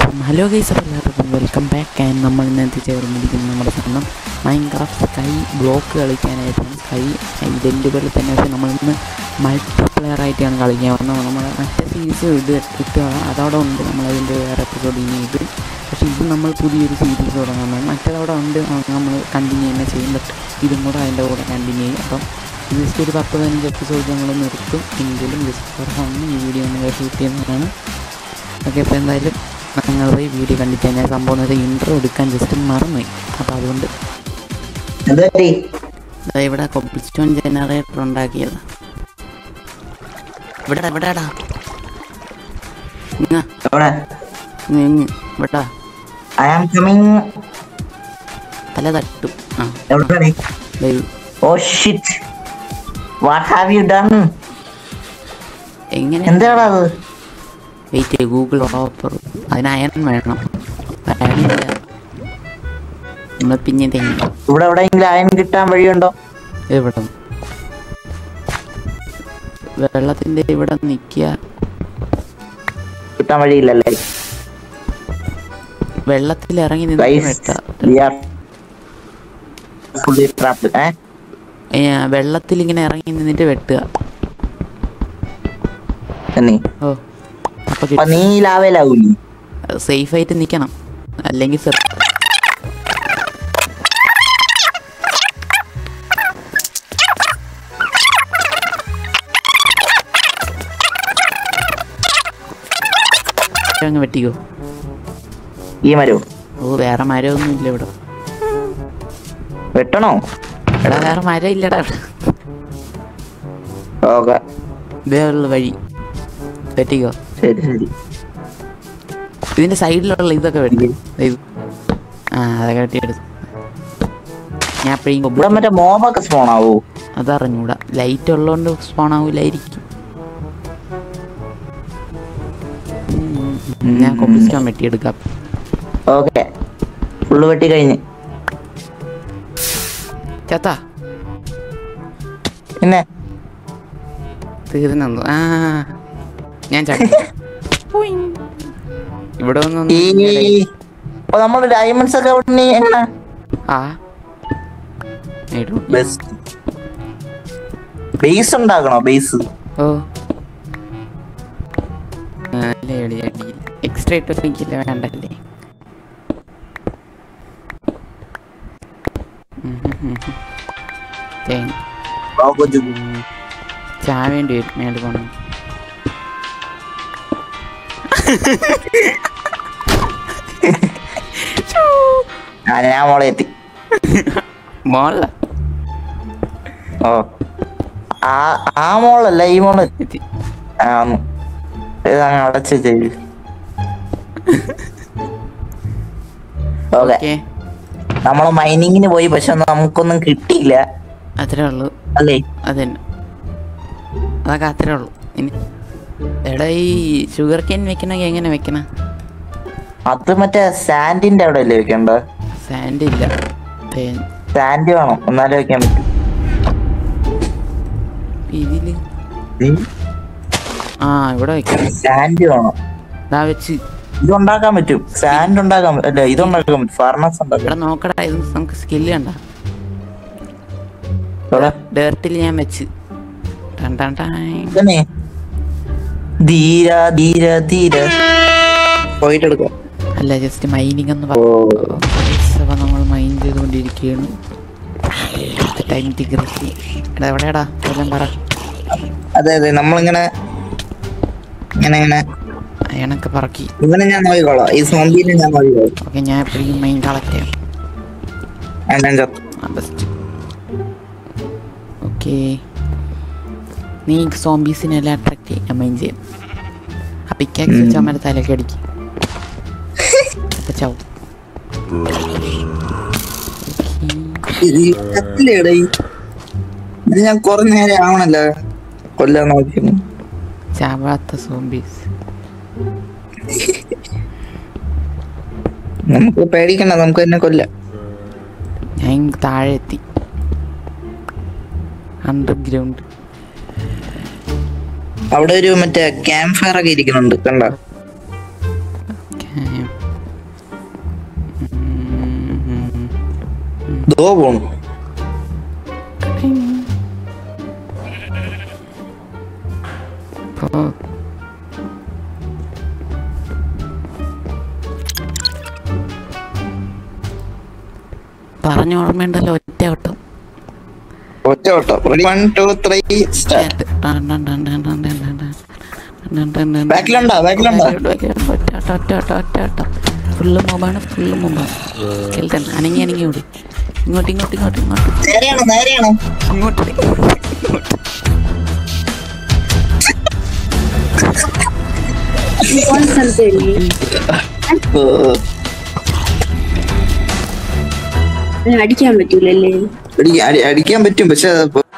അപ്പം hello guys അപ്പോൾ എല്ലാവർക്കും വെൽക്കം ബാക്ക് ആൻഡ് നമ്മൾ ഇന്ന് എത്തിച്ചേർന്നിരിക്കുന്നത് നമ്മുടെ സ്വന്തം മൈൻക്രാഫ്റ്റ് സ്കൈ ബ്ലോക്ക് കളിക്കാനായിട്ടാണ് സ്കൈ ഇതിൻ്റെ പോലെ തന്നെ പക്ഷേ നമ്മളിന്ന് മൾട്ടി പ്ലെയർ ആയിട്ടാണ് കളിക്കാൻ വന്നത് നമ്മൾ മറ്റേ സീരീസ് ഇത് ഇട്ട് അതവിടെ ഉണ്ട് നമ്മളതിൻ്റെ വേറെ എപ്പിസോഡ് ഇനി ഇത് പക്ഷേ ഇത് നമ്മൾ പുതിയൊരു സീരീസ് തുടങ്ങുന്നത് മറ്റേതവിടെ ഉണ്ട് നമ്മൾ കണ്ടിന്യൂ തന്നെ ചെയ്യും ബട്ട് ഇതും കൂടെ അതിൻ്റെ കൂടെ കണ്ടിന്യൂ ചെയ്യും അപ്പം ജസ്റ്റ് ഒരു പത്ത് പതിനഞ്ച് എപ്പിസോഡ് നമ്മൾ നിർത്തും എങ്കിലും ജസ്റ്റ് ഫോർ ഫണ്ണ് ഈ വീഡിയോ നമ്മൾ ഷൂട്ട് ചെയ്യുന്നതാണ് ഓക്കെ അപ്പോൾ എന്തായാലും ഞങ്ങൾ പോയി വീഡിയോ കണ്ടിട്ട് ഞാൻ സംഭവം എന്ന് വെച്ചാൽ ഇൻട്രോ എടുക്കാൻ ജസ്റ്റ് മറന്നുപോയി അപ്പോൾ അതുകൊണ്ട് എന്തുപറ്റി ദാ ഇവിടെ കൊപ്പിസ്റ്റോൺ ജനറേറ്റർ ഉണ്ടാക്കിയത് ഇവിടെ എവിടെടാ ഇങ്ങ എവിടെ ഇങ്ങ് ഇവിടെ ഐ ആം കമ്മിങ് തല തട്ടും ആ എവിടെ ദേ oh shit what have you done എങ്ങനെ എന്താടാ അത് വെയിറ്റ് ചെയ്യും ഗൂഗിൾ ഓപ്പർ അതിന് അയൺ വേണം അയണില്ല നമ്മൾ പിന്നെ തെങ്ങി ഇവിടെ എവിടെയെങ്കിലും അയൺ കിട്ടാൻ വഴിയുണ്ടോ എവിടെ വെള്ളത്തിൻ്റെ ഇവിടെ നിൽക്കുക കിട്ടാൻ വഴിയില്ലല്ലേ വെള്ളത്തിൽ ഇറങ്ങി നിന്ന് Guys, വെട്ടാ we are fully trapped. ഏ? ഏ, വെള്ളത്തിൽ ഇങ്ങനെ ഇറങ്ങി നിന്നിട്ട് വെട്ടുക എന്നീ. ഓ അപ്പൊ അപ്പൊ നീ ലാവേലാവൂലി സേഫ് ആയിട്ട് നിൽക്കണം അല്ലെങ്കിൽ സെ- അങ്ങ് വെട്ടിക്കോ ഈ മരവും ഓ വേറെ മരമൊന്നും ഇല്ല ഇവിടെ വെട്ടണോ എടാ വേറെ മരം ഇല്ലടാ ഇവിടെ ഓക്കെ വേറുള്ള വഴി വെട്ടിക്കോ ശരി ശരി ഇതിന്റെ സൈഡിലുള്ള ഇതൊക്കെ വെട്ടി ഇത് ആ അതൊക്കെ വെട്ടിയെടുത്തു ഞാൻ എപ്പോഴും ഇവിടെ മറ്റേ മോബൊക്കെ സ്പോൺ ആവൂ അതറിഞ്ഞൂടാ ലൈറ്റ് ഉള്ളതുകൊണ്ട് സ്പോൺ ആവൂലായിരിക്കും ഉം, ഞാൻ കൊപ്പിസ്റ്റോൺ വെട്ടിയെടുക്കാം ഓക്കെ ഫുള്ള് വെട്ടി കഴിഞ്ഞ് ചേത്താ പിന്നെ തീർന്നു ആ ഞാൻ ചാടി ഉയിങ്. ഇവിടെ ഒന്നും ഈ അപ്പൊ നമ്മള് ഡയമണ്ട്സ് ഒക്കെ അവിടെ നീ എങ്ങനെ ആ ഇടും. ബെസ്റ്റ് ബേസ് ഉണ്ടാക്കണോ ബേസ് ഓ അല്ലേ അടി അടിയിൽ എക്സ്ട്രാ ഇട്ടില്ല വേണ്ടല്ലേ ഉം ഉം ഉം ഉം. തേങ്ങ ഉം. ചാവേണ്ടി വരും മേളിൽ പോകണം ആ ഞാൻ മോളെ എത്തി മോള ഓ ആ ആ മോളല്ല ഈ മോള് എത്തി ആ ഒന്ന്. ഇത് അങ്ങ് അടച്ച് ചെയ്ത് ഓക്കെ ഓക്കെ നമ്മള് മൈനിങ്ങിന് പോയി പക്ഷെ നമുക്കൊന്നും കിട്ടിയില്ല അത്രേ ഉള്ളൂ അല്ലേ അതന്നെ അതൊക്കെ അത്രേ ഉള്ളൂ ഇനി എടാ ഈ ഷുഗർ കെയിൻ വെക്കണമെങ്കിൽ എങ്ങനെ വെക്കണം അത് മറ്റേ സാൻഡിന്റെ അവിടെ അല്ലേ വെക്കണ്ട സാൻഡ് ഇല്ല തേൻ സാൻഡ് വേണം എന്നാലേ വെക്കാൻ പറ്റും ഇതില് ആ ഇവിടെ വെക്കണം സാൻഡ് വേണം ഇതാ വെച്ച് ഇത് ഉണ്ടാക്കാൻ പറ്റും സാൻഡ് ഉണ്ടാക്കാൻ പ- അല്ല ഇത് ഉണ്ടാക്കാൻ പറ്റും ഫർണസ് ഉണ്ടാക്കാം ഇവിടെ നോക്കടാ ഇത് നമുക്ക് സ്കില്ല് കണ്ട ഇവിടെ ഡേർട്ടിൽ ഞാൻ വെച്ച് ടൺ ടൺ ടായ്. ഇതന്നെ ധീര ധീര ധീര പോയിട്ട് എടുക്കാം അല്ല ജസ്റ്റ് മൈനിങ് ഒന്ന് ഓ അപ്പൊ നമ്മൾ മൈൻ ചെയ്തുകൊണ്ടിരിക്കുകയാണ് ടൈം തികർത്തി എടാ എവിടെയാടാ എല്ലാം പറ അതെ അതെ നമ്മളിങ്ങനെ ഇങ്ങനെ ഇങ്ങനെ അയണൊക്കെ പറക്കി ഇവനെ ഞാൻ നോക്കിക്കോളാം ഈ സോംബിനെ ഞാൻ നോക്കിക്കോളാം ഓക്കെ ഞാൻ എപ്പോഴും മൈൻ കളക്ട് ചെയ്യാം ആ, ഞാൻ ചത്തു. ആ ബെസ്റ്റ് ഓക്കെ നീ സോംബീസിനെ എല്ലാം അട്രാക്ട് ചെയ്യാൻ മൈൻ ചെയ്യാം ആ പിക്കാക്സ് വെച്ച് അമ്മയുടെ തലക്ക് അടിക്കും അപ്പൊ ചാവും ഇത് ഈ കത്തിലേടാ ഈ? ഇത് ഞാൻ കുറെ നേരം ആവണല്ലോ കൊല്ലാൻ നോക്കുന്നു ചാവാത്ത സോംബീസ് നമുക്ക് പേടിക്കണ്ട നമുക്ക് തന്നെ കൊല്ലാം ഞാൻ താഴെ എത്തി അണ്ടർഗ്രൗണ്ട് അവിടെ ഒരു മറ്റേ ക്യാമ്പ് ഫയർ ഒക്കെ ഇരിക്കുന്നുണ്ട് കണ്ട ഓ പോണു പോ. പറഞ്ഞ ഓർമ്മയുണ്ടല്ലോ ഒറ്റ വട്ടം ഒറ്റ ഓട്ടം വൺ ടു ത്രീ സ്റ്റാർട്ട് ബാക്കിലുണ്ടോ ബാക്കിലുണ്ടോ ഫുള്ള് മൊബാണ് ഫുള്ള് മൊബാണ് സ്കെൽട്ടൻ അനങ്ങി അനങ്ങി ഓടി ഇങ്ങോട്ട് ഇങ്ങോട്ട് ഇങ്ങോട്ട് ഇങ്ങോട്ട് നേരെയാണോ നേരെയാണോ ഇങ്ങോട്ട് പോകാൻ സ്ഥലത്തല്ലേ ഓ, അതിന് അടിക്കാൻ പറ്റൂലല്ലേ അടി- അടി- അടിക്കാൻ പറ്റും പക്ഷെ അത്